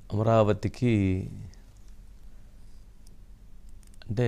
అమరావతికి అంటే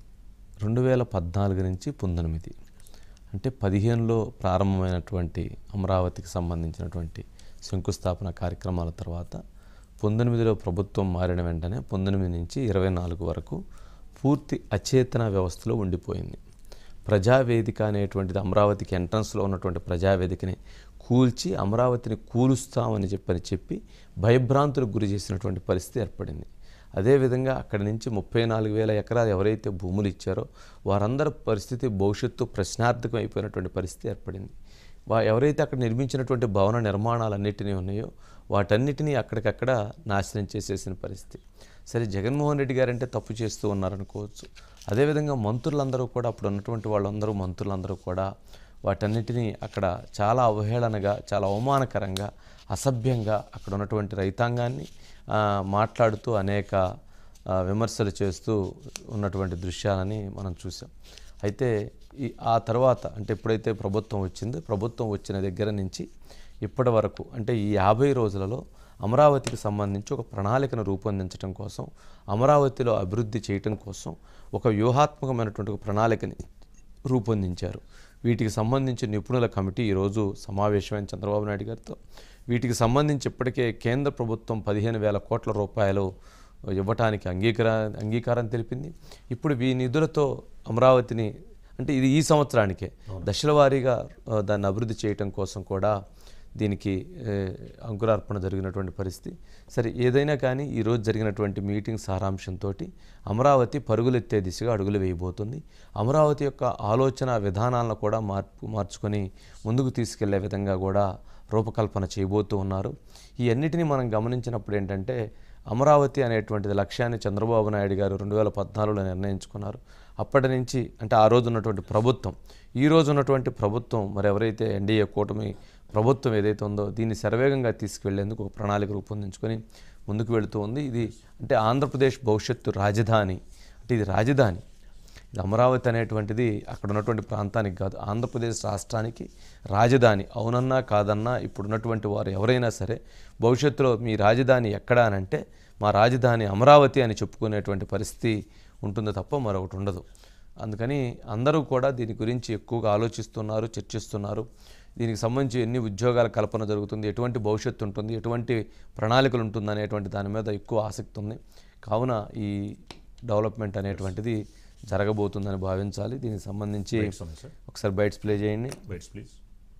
రెండు వేల పద్నాలుగు నుంచి పంతొమ్మిది అంటే పదిహేనులో ప్రారంభమైనటువంటి అమరావతికి సంబంధించినటువంటి శంకుస్థాపన కార్యక్రమాల తర్వాత పంతొమ్మిదిలో ప్రభుత్వం మారిన వెంటనే పంతొమ్మిది నుంచి ఇరవై నాలుగు వరకు పూర్తి అచేతన వ్యవస్థలో ఉండిపోయింది ప్రజావేదిక అనేటువంటిది అమరావతికి ఎంట్రన్స్లో ఉన్నటువంటి ప్రజావేదికని కూల్చి అమరావతిని కూలుస్తామని చెప్పని చెప్పి భయభ్రాంతులకు గురి చేసినటువంటి పరిస్థితి ఏర్పడింది అదేవిధంగా అక్కడి నుంచి ముప్పై నాలుగు వేల ఎకరాలు ఎవరైతే భూములు ఇచ్చారో వారందరి పరిస్థితి భవిష్యత్తు ప్రశ్నార్థకం అయిపోయినటువంటి పరిస్థితి ఏర్పడింది వా ఎవరైతే అక్కడ నిర్మించినటువంటి భవన నిర్మాణాలన్నిటినీ ఉన్నాయో వాటన్నిటినీ అక్కడికక్కడ నాశనం చేసేసిన పరిస్థితి సరే జగన్మోహన్ రెడ్డి గారంటే తప్పు చేస్తూ ఉన్నారనుకోవచ్చు అదేవిధంగా మంత్రులందరూ కూడా అప్పుడు ఉన్నటువంటి వాళ్ళందరూ మంత్రులందరూ కూడా వాటన్నిటినీ అక్కడ చాలా అవహేళనగా చాలా అవమానకరంగా అసభ్యంగా అక్కడ ఉన్నటువంటి రైతాంగాన్ని ఆ, మాట్లాడుతూ అనేక ఆ, విమర్శలు చేస్తూ ఉన్నటువంటి దృశ్యాలని మనం చూసాం అయితే ఈ ఆ తర్వాత అంటే ఎప్పుడైతే ప్రభుత్వం వచ్చిందో ప్రభుత్వం వచ్చిన దగ్గర నుంచి ఇప్పటి వరకు అంటే ఈ యాభై రోజులలో అమరావతికి సంబంధించి ఒక ప్రణాళికను రూపొందించడం కోసం అమరావతిలో అభివృద్ధి చేయటం కోసం ఒక వ్యూహాత్మకమైనటువంటి ఒక ప్రణాళికని రూపొందించారు వీటికి సంబంధించి నిపుణుల కమిటీ ఈరోజు సమావేశమైన చంద్రబాబు నాయుడు గారితో వీటికి సంబంధించి ఇప్పటికే కేంద్ర ప్రభుత్వం పదిహేను వేల కోట్ల రూపాయలు ఇవ్వటానికి అంగీకార అంగీకారం తెలిపింది ఇప్పుడు ఈ నిధులతో అమరావతిని అంటే ఇది ఈ సంవత్సరానికే దశల వారీగా ఆ, దాన్ని అభివృద్ధి చేయటం కోసం కూడా దీనికి ఏ, అంకురార్పణ జరిగినటువంటి పరిస్థితి సరే ఏదైనా కానీ ఈరోజు జరిగినటువంటి మీటింగ్ సారాంశంతో అమరావతి పరుగులెత్తే దిశగా అడుగులు వేయబోతుంది అమరావతి యొక్క ఆలోచన విధానాలను కూడా మార్పు మార్చుకొని ముందుకు తీసుకెళ్లే విధంగా కూడా రూపకల్పన చేయబోతూ ఉన్నారు ఈ అన్నిటినీ మనం గమనించినప్పుడు ఏంటంటే అమరావతి అనేటువంటిది లక్ష్యాన్ని చంద్రబాబు నాయుడు గారు రెండు వేల పద్నాలుగులో నిర్ణయించుకున్నారు అప్పటి నుంచి అంటే ఆ రోజు ఉన్నటువంటి ప్రభుత్వం ఈ రోజు ఉన్నటువంటి ప్రభుత్వం మరి ఎవరైతే ఎన్డీఏ కూటమి ప్రభుత్వం ఏదైతే ఉందో దీన్ని శరవేగంగా తీసుకువెళ్లేందుకు ఒక ప్రణాళిక రూపొందించుకొని ముందుకు వెళుతూ ఉంది ఇది అంటే ఆంధ్రప్రదేశ్ భవిష్యత్తు రాజధాని అంటే ఇది రాజధాని ఇది అమరావతి అనేటువంటిది అక్కడ ఉన్నటువంటి ప్రాంతానికి కాదు ఆంధ్రప్రదేశ్ రాష్ట్రానికి రాజధాని అవునన్నా కాదన్నా ఇప్పుడున్నటువంటి వారు ఎవరైనా సరే భవిష్యత్తులో మీ రాజధాని ఎక్కడా అని అంటే మా రాజధాని అమరావతి అని చెప్పుకునేటువంటి పరిస్థితి ఉంటుంది తప్ప మరొకటి ఉండదు అందుకని అందరూ కూడా దీని గురించి ఎక్కువగా ఆలోచిస్తున్నారు చర్చిస్తున్నారు దీనికి సంబంధించి ఎన్ని ఉద్యోగాల కల్పన జరుగుతుంది ఎటువంటి భవిష్యత్తు ఉంటుంది ఎటువంటి ప్రణాళికలు ఉంటుంది అనేటువంటి దాని మీద ఎక్కువ ఆసక్తి ఉంది కావున ఈ డెవలప్మెంట్ అనేటువంటిది జరగబోతుందని భావించాలి దీనికి సంబంధించి ఒకసారి బైట్స్ ప్లే చేయండి బైట్స్ ప్లీజ్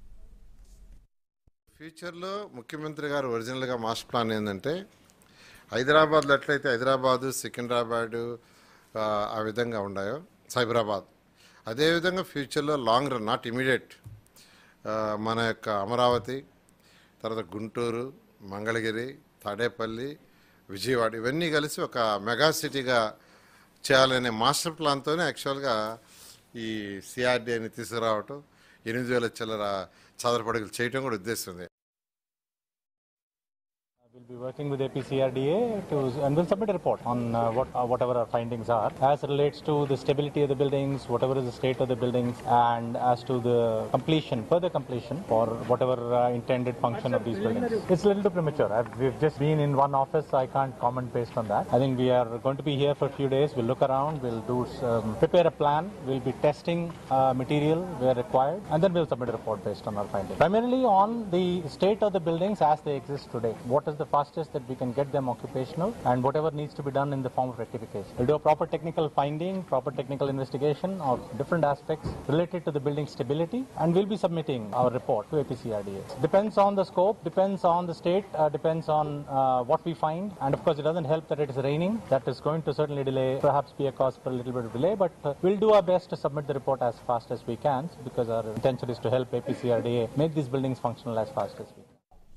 ఫ్యూచర్లో ముఖ్యమంత్రి గారు ఒరిజినల్గా మాస్టర్ ప్లాన్ ఏంటంటే హైదరాబాద్లో ఎట్లయితే హైదరాబాదు సికింద్రాబాదు ఆ, ఆ విధంగా ఉన్నాయో సైబరాబాద్ అదేవిధంగా ఫ్యూచర్లో లాంగ్ రన్ నాట్ ఇమీడియట్ మన యొక్క అమరావతి తర్వాత గుంటూరు మంగళగిరి తాడేపల్లి విజయవాడ ఇవన్నీ కలిసి ఒక మెగా సిటీగా చేయాలనే మాస్టర్ ప్లాన్తోనే యాక్చువల్గా ఈ సిఆర్డీని తీసుకురావటం ఎనిమిది వేల చిల్లర చదరపడుగులు చేయటం కూడా ఉద్దేశం ఉంది We'll be working with APCRDA to, and we'll submit a report on uh, what, uh, whatever our findings are as relates to the stability of the buildings, whatever is the state of the buildings, and as to the completion, further completion for whatever uh, intended function of these buildings. It's a little too premature. I've, we've just been in one office. I can't comment based on that. I think we are going to be here for a few days. We'll look around. We'll do um, prepare a plan. We'll be testing uh, material where required, and then we'll submit a report based on our findings. Primarily on the state of the buildings as they exist today. What is the fastest that we can get them occupational, and whatever needs to be done in the form of rectification. We'll do a proper technical finding, proper technical investigation of different aspects related to the building stability, and we'll be submitting our report to APCRDA. Depends on the scope, depends on the state, uh, depends on uh, what we find, and of course it doesn't help that it is raining. That is going to certainly delay, perhaps be a cause for a little bit of delay, but uh, we'll do our best to submit the report as fast as we can because our intention is to help APCRDA make these buildings functional as fast as we can.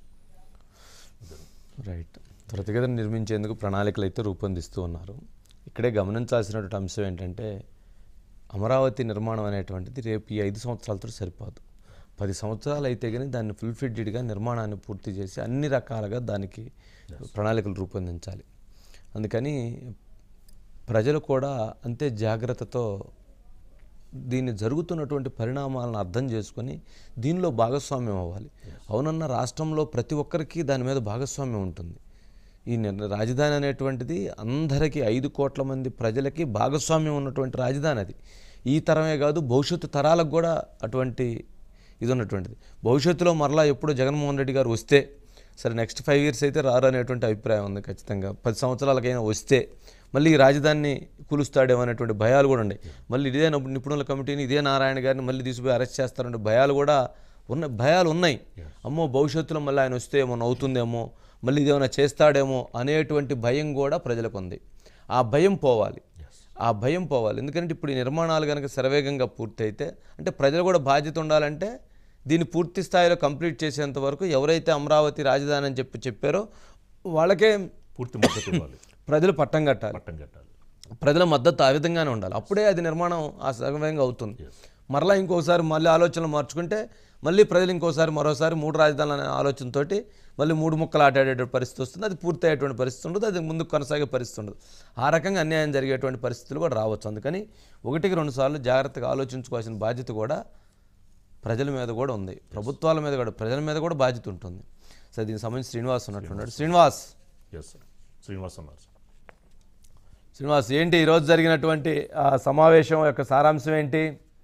Right త్వరితగతిన నిర్మించేందుకు ప్రణాళికలు అయితే రూపొందిస్తూ ఉన్నారు ఇక్కడే గమనించాల్సినటువంటి అంశం ఏంటంటే అమరావతి నిర్మాణం అనేటువంటిది రేపు ఈ ఐదు సంవత్సరాలతో సరిపోదు పది సంవత్సరాలు అయితే కానీ దాన్ని ఫుల్ఫిడ్గా నిర్మాణాన్ని పూర్తి చేసి అన్ని రకాలుగా దానికి ప్రణాళికలు రూపొందించాలి అందుకని ప్రజలు కూడా అంతే జాగ్రత్తతో దీన్ని జరుగుతున్నటువంటి పరిణామాలను అర్థం చేసుకొని దీనిలో భాగస్వామ్యం అవ్వాలి అవునన్న రాష్ట్రంలో ప్రతి ఒక్కరికి దాని మీద భాగస్వామ్యం ఉంటుంది ఈ నిర్- రాజధాని అనేటువంటిది అందరికీ ఐదు కోట్ల మంది ప్రజలకి భాగస్వామ్యం ఉన్నటువంటి రాజధాని అది ఈ తరమే కాదు భవిష్యత్తు తరాలకు కూడా అటువంటి ఇది ఉన్నటువంటిది భవిష్యత్తులో మరలా ఎప్పుడు జగన్మోహన్ రెడ్డి గారు వస్తే సరే నెక్స్ట్ ఫైవ్ ఇయర్స్ అయితే రారు అనేటువంటి అభిప్రాయం ఉంది ఖచ్చితంగా పది సంవత్సరాలకైనా వస్తే మళ్ళీ ఈ రాజధానిని కూలుస్తాడేమో అనేటువంటి భయాలు కూడా ఉన్నాయి మళ్ళీ ఇదే నప్పు- నిపుణుల కమిటీని ఇదే నారాయణ గారిని మళ్ళీ తీసుకుపోయి అరెస్ట్ చేస్తారనే భయాలు కూడా ఉన్న భయాలు ఉన్నాయి అమ్మో భవిష్యత్తులో మళ్ళీ ఆయన వస్తే ఏమో అవుతుందేమో మళ్ళీ ఇదేమైనా చేస్తాడేమో అనేటువంటి భయం కూడా ప్రజలకు ఉంది ఆ భయం పోవాలి ఆ భయం పోవాలి ఎందుకంటే ఇప్పుడు ఈ నిర్మాణాలు కనుక శరవేగంగా పూర్తయితే అంటే ప్రజలు కూడా బాధ్యత ఉండాలంటే దీన్ని పూర్తి స్థాయిలో కంప్లీట్ చేసేంత వరకు ఎవరైతే అమరావతి రాజధాని అని చెప్పి చెప్పారో వాళ్ళకే పూర్తి మద్దతు ఇవ్వాలి ప్రజలు పట్టం కట్టాలి పట్టం కట్టాలి ప్రజల మద్దతు ఆ విధంగానే ఉండాలి అప్పుడే అది నిర్మాణం ఆ సగవేగంగా అవుతుంది మరలా ఇంకోసారి మళ్ళీ ఆలోచనలు మార్చుకుంటే మళ్ళీ ప్రజలు ఇంకోసారి మరోసారి మూడు రాజధానులు అనే ఆలోచనతోటి మళ్ళీ మూడు ముక్కలు ఆటాడేటువంటి పరిస్థితి వస్తుంది అది పూర్తి అయ్యేటువంటి పరిస్థితి ఉండదు అది ముందుకు కొనసాగే పరిస్థితి ఉండదు ఆ రకంగా అన్యాయం జరిగేటువంటి పరిస్థితులు కూడా రావచ్చు అందుకని ఒకటికి రెండు సార్లు జాగ్రత్తగా ఆలోచించుకోవాల్సిన బాధ్యత కూడా ప్రజల మీద కూడా ఉంది ప్రభుత్వాల మీద కూడా ప్రజల మీద కూడా బాధ్యత ఉంటుంది సరే దీనికి సంబంధించి శ్రీనివాస్ ఉన్నట్లున్నాడు శ్రీనివాస్ ఎస్ సార్ శ్రీనివాస్ ఉన్నారు సార్ శ్రీనివాస్ ఏంటి ఈరోజు జరిగినటువంటి ఆ, సమావేశం యొక్క సారాంశం ఏంటి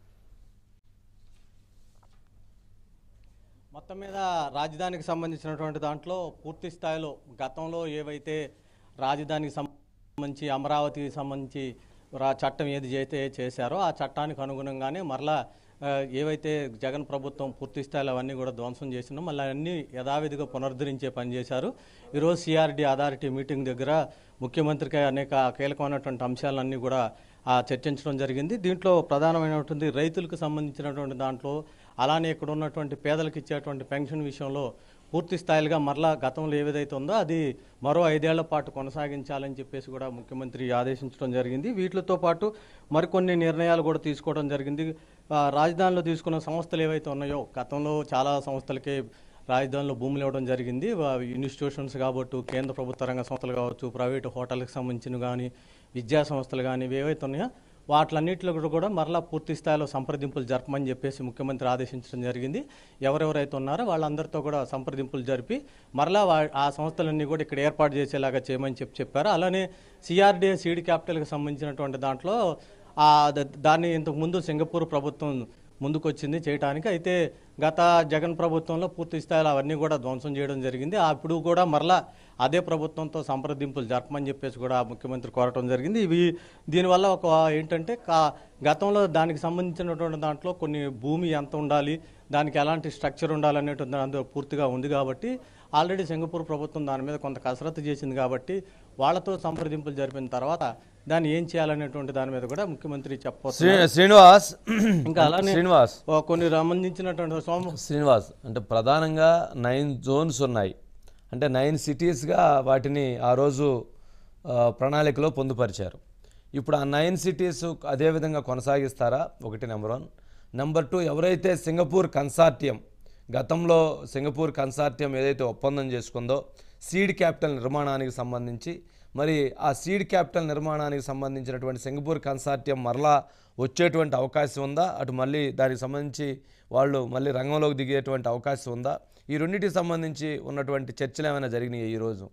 మొత్తం మీద రాజధానికి సంబంధించినటువంటి దాంట్లో పూర్తి స్థాయిలో గతంలో ఏవైతే రాజధానికి సంబంధించి అమరావతికి సంబంధించి రా చట్టం ఏది అయితే చేశారో ఆ చట్టానికి అనుగుణంగానే మరలా ఆ, ఏవైతే జగన్ ప్రభుత్వం పూర్తి స్థాయిలో అవన్నీ కూడా ధ్వంసం చేసినా మళ్ళీ అన్ని యథావిధిగా పునరుద్ధరించే పని చేశారు ఈరోజు సిఆర్డి అథారిటీ మీటింగ్ దగ్గర ముఖ్యమంత్రికి అనేక కీలకమైనటువంటి అంశాలన్నీ కూడా ఆ, చర్చించడం జరిగింది దీంట్లో ప్రధానమైనటువంటి రైతులకు సంబంధించినటువంటి దాంట్లో అలానే ఇక్కడ ఉన్నటువంటి పేదలకు ఇచ్చేటువంటి పెన్షన్ విషయంలో పూర్తి స్థాయిలుగా మరలా గతంలో ఏదైతే ఉందో అది మరో ఐదేళ్ల పాటు కొనసాగించాలని చెప్పేసి కూడా ముఖ్యమంత్రి ఆదేశించడం జరిగింది వీటితో పాటు మరికొన్ని నిర్ణయాలు కూడా తీసుకోవడం జరిగింది ఆ, రాజధానిలో తీసుకున్న సంస్థలు ఏవైతే ఉన్నాయో గతంలో చాలా సంస్థలకి రాజధానిలో భూములు ఇవ్వడం జరిగింది వా- ఇన్స్టిట్యూషన్స్ కాబట్టి కేంద్ర ప్రభుత్వ రంగ సంస్థలు కావచ్చు ప్రైవేటు హోటల్కి సంబంధించిన కానీ విద్యా సంస్థలు కానీ ఇవి ఏవైతే ఉన్నాయో వాటిలన్నింటిలో కూడా కూడా మరలా పూర్తి స్థాయిలో సంప్రదింపులు జరపమని చెప్పేసి ముఖ్యమంత్రి ఆదేశించడం జరిగింది ఎవరెవరైతే ఉన్నారో వాళ్ళందరితో కూడా సంప్రదింపులు జరిపి మరలా వా- ఆ సంస్థలన్నీ కూడా ఇక్కడ ఏర్పాటు చేసేలాగా చేయమని చెప్పి చెప్పారు అలానే సిఆర్డీఏ సీడ్ క్యాపిటల్కి సంబంధించినటువంటి దాంట్లో ఆ ద- దాన్ని ఇంతకు ముందు సింగపూర్ ప్రభుత్వం ముందుకొచ్చింది చేయడానికి అయితే గత జగన్ ప్రభుత్వంలో పూర్తి స్థాయిలో అవన్నీ కూడా ధ్వంసం చేయడం జరిగింది అప్పుడు కూడా మరలా అదే ప్రభుత్వంతో సంప్రదింపులు జరపమని చెప్పేసి కూడా ముఖ్యమంత్రి కోరటం జరిగింది ఇవి దీనివల్ల ఒక ఏంటంటే కా గతంలో దానికి సంబంధించినటువంటి దాంట్లో కొన్ని భూమి ఎంత ఉండాలి దానికి ఎలాంటి స్ట్రక్చర్ ఉండాలనేటువంటి అందులో పూర్తిగా ఉంది కాబట్టి ఆల్రెడీ సింగపూర్ ప్రభుత్వం దాని మీద కొంత కసరత్తు చేసింది కాబట్టి వాళ్ళతో సంప్రదింపులు జరిపిన తర్వాత దాన్ని ఏం చేయాలనేటువంటి దాని మీద కూడా ముఖ్యమంత్రి చెప్పవచ్చు శ్రీ శ్రీనివాస్ ఇంకా అలానే శ్రీనివాస్ ఓ కొన్ని సంబంధించినటువంటి సోమ శ్రీనివాస్ అంటే ప్రధానంగా నైన్ జోన్స్ ఉన్నాయి అంటే నైన్ సిటీస్గా వాటిని ఆ రోజు ఆ, ప్రణాళికలో పొందుపరిచారు ఇప్పుడు ఆ నైన్ సిటీస్ అదేవిధంగా కొనసాగిస్తారా ఒకటి నెంబర్ వన్ నెంబర్ టూ ఎవరైతే సింగపూర్ కన్సార్టియం గతంలో సింగపూర్ కన్సార్టియం ఏదైతే ఒప్పందం చేసుకుందో సీడ్ క్యాపిటల్ నిర్మాణానికి సంబంధించి మరి ఆ సీడ్ క్యాపిటల్ నిర్మాణానికి సంబంధించినటువంటి సింగపూర్ కన్సార్టియం మరలా వచ్చేటువంటి అవకాశం ఉందా అటు మళ్ళీ దానికి సంబంధించి వాళ్ళు మళ్ళీ రంగంలోకి దిగేటువంటి అవకాశం ఉందా ఈ రెండింటికి సంబంధించి ఉన్నటువంటి చర్చలు ఏమైనా జరిగినాయి ఈరోజు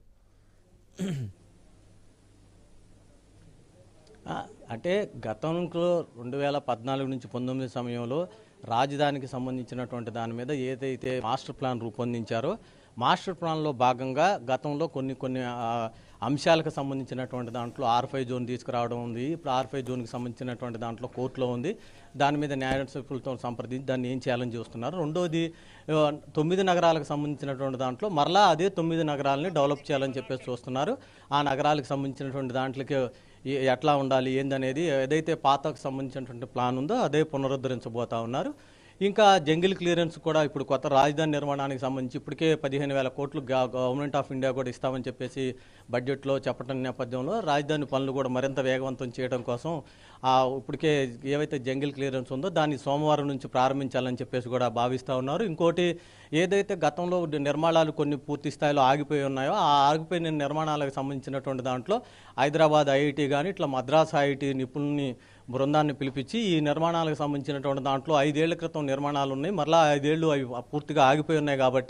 ఆ, అంటే గతంలో రెండు వేల పద్నాలుగు నుంచి పంతొమ్మిది సమయంలో రాజధానికి సంబంధించినటువంటి దాని మీద ఏదైతే మాస్టర్ ప్లాన్ రూపొందించారో మాస్టర్ ప్లాన్లో భాగంగా గతంలో కొన్ని కొన్ని ఆ, అంశాలకు సంబంధించినటువంటి దాంట్లో ఆర్ ఫైవ్ జోన్ తీసుకురావడం ఉంది ఇప్పుడు ఆర్ ఫైవ్ జోన్కి సంబంధించినటువంటి దాంట్లో కోర్టులో ఉంది దాని మీద న్యాయస్థులతో సంప్రదించి దాన్ని ఏం చేయాలని చూస్తున్నారు రెండోది ఆ, తొమ్మిది నగరాలకు సంబంధించినటువంటి దాంట్లో మరలా అదే తొమ్మిది నగరాలని డెవలప్ చేయాలని చెప్పేసి చూస్తున్నారు ఆ నగరాలకు సంబంధించినటువంటి దాంట్లోకి ఏ- ఎట్లా ఉండాలి ఏందనేది ఏదైతే పాతకు సంబంధించినటువంటి ప్లాన్ ఉందో అదే పునరుద్ధరించబోతా ఉన్నారు ఇంకా జంగిల్ క్లియరెన్స్ కూడా ఇప్పుడు కొత్త రాజధాని నిర్మాణానికి సంబంధించి ఇప్పటికే పదిహేను వేల కోట్లు గా- గవర్నమెంట్ ఆఫ్ ఇండియా కూడా ఇస్తామని చెప్పేసి బడ్జెట్లో చెప్పడం నేపథ్యంలో రాజధాని పనులు కూడా మరింత వేగవంతం చేయడం కోసం ఆ ఇప్పటికే ఏవైతే జంగిల్ క్లియరెన్స్ ఉందో దాన్ని సోమవారం నుంచి ప్రారంభించాలని చెప్పేసి కూడా భావిస్తూ ఉన్నారు ఇంకోటి ఏదైతే గతంలో నిర్మాణాలు కొన్ని పూర్తి స్థాయిలో ఆగిపోయి ఉన్నాయో ఆ ఆగిపోయిన నిర్మాణాలకు సంబంధించినటువంటి దాంట్లో హైదరాబాద్ ఐఐటి కానీ ఇట్లా మద్రాస్ ఐఐటి నిపుణుల్ని బృందాన్ని పిలిపించి ఈ నిర్మాణాలకు సంబంధించినటువంటి దాంట్లో ఐదేళ్ల క్రితం నిర్మాణాలు ఉన్నాయి మరలా ఐదేళ్లు అవి పూర్తిగా ఆగిపోయి ఉన్నాయి కాబట్టి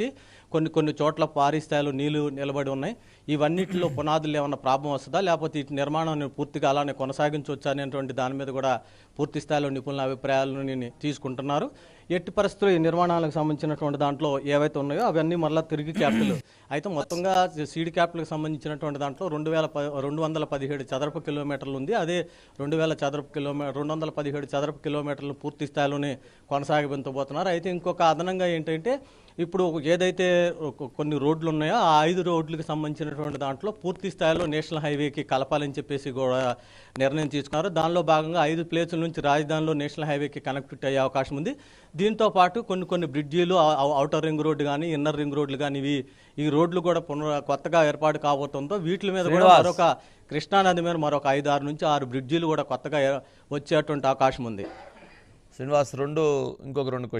కొన్ని కొన్ని చోట్ల భారీ స్థాయిలో నీళ్లు నిలబడి ఉన్నాయి ఇవన్నిటిలో పునాదులు ఏమైనా ప్రాబ్లం వస్తుందా లేకపోతే ఇటు నిర్మాణాన్ని పూర్తిగా అలానే కొనసాగించవచ్చా అనేటువంటి దాని మీద కూడా పూర్తి స్థాయిలో నిపుణుల అభిప్రాయాలను తీసుకుంటున్నారు ఎట్టి పరిస్థితుల్లో ఈ నిర్మాణాలకు సంబంధించినటువంటి దాంట్లో ఏవైతే ఉన్నాయో అవన్నీ మళ్ళీ తిరిగి క్యాపిటల్ అయితే మొత్తంగా సీడ్ క్యాపిటల్కి సంబంధించినటువంటి దాంట్లో రెండు వేల ప రెండు వందల పదిహేడు చదరపు కిలోమీటర్లు ఉంది అదే రెండు వేల చదరపు కిలోమీటర్ రెండు వందల పదిహేడు చదరపు కిలోమీటర్లు పూర్తి స్థాయిలోనే కొనసాగించబోతున్నారు అయితే ఇంకొక అదనంగా ఏంటంటే ఇప్పుడు ఏదైతే ఒక- కొన్ని రోడ్లు ఉన్నాయో ఆ ఐదు రోడ్లకు సంబంధించినటువంటి దాంట్లో పూర్తి స్థాయిలో నేషనల్ హైవేకి కలపాలని చెప్పేసి కూడా నిర్ణయం తీసుకున్నారు దానిలో భాగంగా ఐదు ప్లేసుల నుంచి రాజధానిలో నేషనల్ హైవేకి కనెక్టివిటీ అయ్యే అవకాశం ఉంది దీంతో పాటు కొన్ని కొన్ని బ్రిడ్జీలు అవుటర్ రింగ్ రోడ్డు కానీ ఇన్నర్ రింగ్ రోడ్లు కానీ ఇవి ఈ రోడ్లు కూడా పునర్ కొత్తగా ఏర్పాటు కాబోతుందో వీటి మీద కూడా శ్రీనివాస్. మరొక కృష్ణానది మీద మరొక ఐదు ఆరు నుంచి ఆరు బ్రిడ్జీలు కూడా కొత్తగా ఏ- వచ్చేటువంటి అవకాశం ఉంది శ్రీనివాస్ రెండు ఇంకొక రెండు